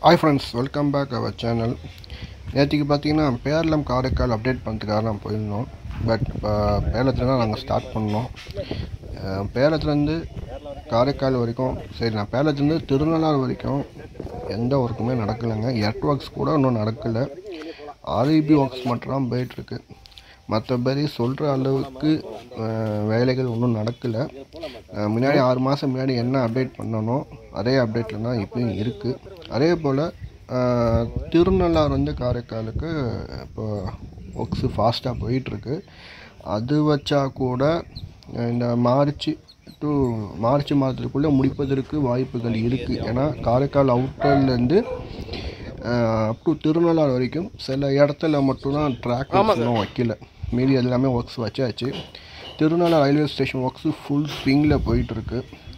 hi friends welcome back our channel நேற்றுக்கு பார்த்தீங்கன்னா Peralam Karaikal update பண்ணுறதுக்காக நான் போயிருந்தோம் பட் இப்போ பேரளத்தில் தான் நாங்கள் ஸ்டார்ட் பண்ணோம் அஹ் பேரளத்துலேருந்து காரைக்கால் வரைக்கும் சரி நான் பேரளத்துலேருந்து திருநள்ளாறு வரைக்கும் எந்த ஒர்க்குமே நடக்கலைங்க எர்ட் ஒர்க்ஸ் கூட இன்னும் நடக்கலை ஆர்இபி ஒர்க்ஸ் மட்டும் தான் போயிட்டுருக்கு மற்றபடி சொல்கிற அளவுக்கு அஹ், வேலைகள் ஒன்றும் நடக்கலை அஹ், முன்னாடி ஆறு மாதம் முன்னாடி என்ன அப்டேட் பண்ணனோ அதே அப்டேட்டில் தான் இப்பயும் இருக்குது அதே போல் திருநள்ளாறு வந்து காரைக்காலுக்கு இப்போ ஒர்க்ஸு ஃபாஸ்ட்டாக போயிட்டுருக்கு அது வச்சா கூட அஹ், இந்த மார்ச் டு மார்ச் மாதத்துக்குள்ளே முடிப்பதற்கு வாய்ப்புகள் இருக்குது ஏன்னா காரைக்கால் அவுட்டர்லேருந்து அப் டு திருநள்ளாறு வரைக்கும் சில இடத்துல மட்டும்தான் ட்ராக் இன்னும் வைக்கல மீதி எல்லாமே ஒர்க்ஸ் வச்சாச்சு Thirunallar railway station works full ஸ்விங்கில் போயிட்டுருக்கு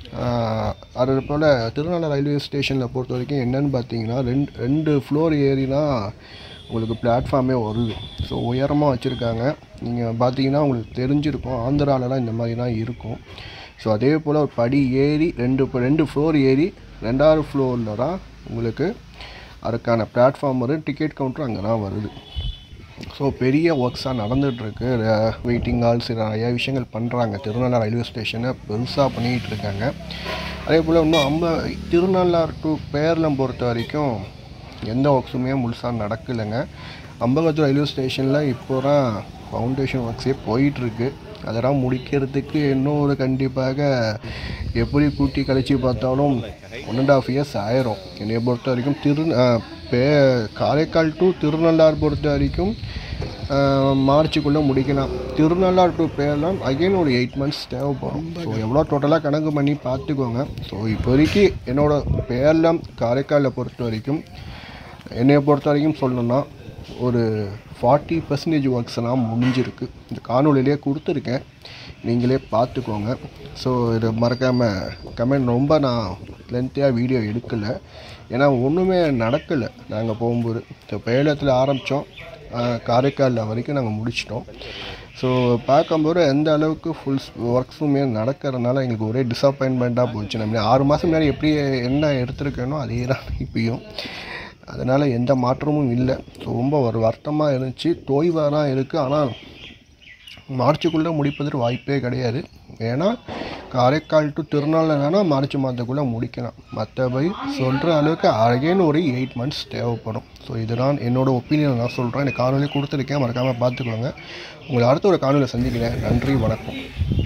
அது போல் திருநள்ளாறு ரயில்வே ஸ்டேஷனில் பொறுத்த வரைக்கும் என்னன்னு பார்த்தீங்கன்னா ரெண்டு ரெண்டு ஃப்ளோர் ஏறி தான் உங்களுக்கு பிளாட்ஃபார்மே வருது ஸோ உயரமாக வச்சுருக்காங்க நீங்கள் பார்த்தீங்கன்னா உங்களுக்கு தெரிஞ்சிருக்கும் ஆந்திராலலாம் இந்த மாதிரி தான் இருக்கும் ஸோ அதே போல் ஒரு படி ஏறி ரெண்டு ரெண்டு ஃப்ளோர் ஏறி ரெண்டாவது ஃப்ளோரில் தான் உங்களுக்கு அதுக்கான பிளாட்ஃபார்ம் வரும் டிக்கெட் கவுண்டர் அங்கே தான் வருது ஸோ பெரிய ஒர்க்ஸாக நடந்துகிட்ருக்கு வெயிட்டிங் ஹால்ஸ் நிறைய விஷயங்கள் பண்ணுறாங்க திருநள்ளாறு ரயில்வே ஸ்டேஷனை பெருசாக பண்ணிகிட்டு இருக்காங்க அதே போல் இன்னும் அம்ப திருநள்ளாறு டு பேரளம் பொறுத்த வரைக்கும் எந்த ஒர்க்ஸுமே முழுசாக நடக்கலைங்க அம்பகத்தூர் ரயில்வே ஸ்டேஷனில் இப்போ தான் ஃபவுண்டேஷன் ஒர்க்ஸே போயிட்டுருக்கு அதெல்லாம் முடிக்கிறதுக்கு இன்னும் ஒரு கண்டிப்பாக எப்படி கூட்டி கழிச்சு பார்த்தாலும் ஒன் அண்ட் ஆஃப் இயர்ஸ் ஆயிரும் என்னைய பொறுத்த வரைக்கும் திரு அஹ், பே காரைக்கால் டு திருநள்ளாறு பொறுத்த வரைக்கும் மார்ச்சுக்குள்ளே முடிக்கலாம் திருநள்ளாறு டு பேரலாம் அகைன் ஒரு எயிட் மந்த்ஸ் தேவைப்படும் ஸோ எவ்வளோ டோட்டலாக கணக்கு பண்ணி பார்த்துக்கோங்க ஸோ இப்போதைக்கு என்னோட பேரலாம் காரைக்காலில் பொறுத்த வரைக்கும் என்னைய பொறுத்த வரைக்கும் சொல்லணும்னா ஒரு ஃபார்ட்டி பர்சன்டேஜ் ஒர்க்ஸ் எல்லாம் முடிஞ்சிருக்கு இந்த காணொலியிலே கொடுத்துருக்கேன் நீங்களே பார்த்துக்கோங்க ஸோ இது மறக்காமல் கமெண்ட் ரொம்ப நான் லென்த்தியாக வீடியோ எடுக்கலை ஏன்னா ஒன்றுமே நடக்கலை நாங்கள் போகும்போது ஸோ பேலத்தில் ஆரம்பித்தோம் காரைக்காலில் வரைக்கும் நாங்கள் முடிச்சிட்டோம் ஸோ பார்க்கும்போது எந்த அளவுக்கு ஃபுல் ஒர்க்ஸுமே நடக்கிறதுனால எங்களுக்கு ஒரே டிசப்பாயின்மெண்ட்டாக போச்சு நம்ம ஆறு மாதம் முன்னாடி எப்படி என்ன எடுத்திருக்கேனோ அதே தான் இப்பயும் அதனால் எந்த மாற்றமும் இல்லை ஸோ ரொம்ப ஒரு வருத்தமாக இருந்துச்சு தோய்வாக தான் இருக்குது ஆனால் மார்ச்சுக்குள்ளே முடிப்பதற்கு வாய்ப்பே கிடையாது ஏன்னா காரைக்கால் டு திருநாள்னா மார்ச் மாதத்துக்குள்ளே முடிக்கலாம் மற்றபடி சொல்கிற அளவுக்கு அகைன் ஒரு எயிட் மந்த்ஸ் தேவைப்படும் ஸோ இதுதான் என்னோட ஒப்பீனியன் நான் சொல்கிறேன் எனக்கு காணொலி கொடுத்துருக்கேன் மறக்காமல் பார்த்துக்கோங்க உங்களை அடுத்த ஒரு காணொலியில் சந்திக்கிறேன் நன்றி வணக்கம்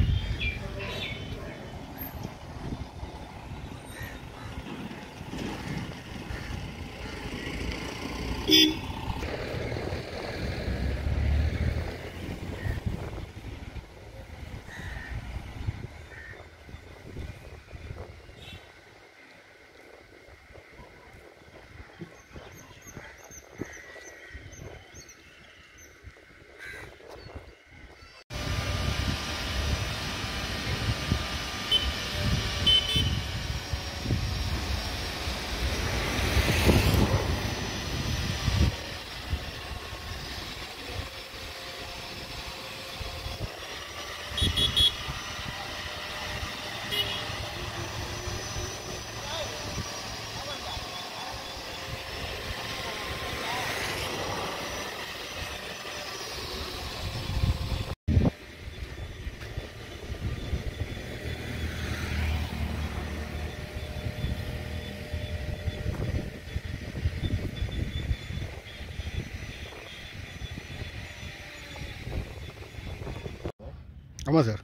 ஆமாம் சார்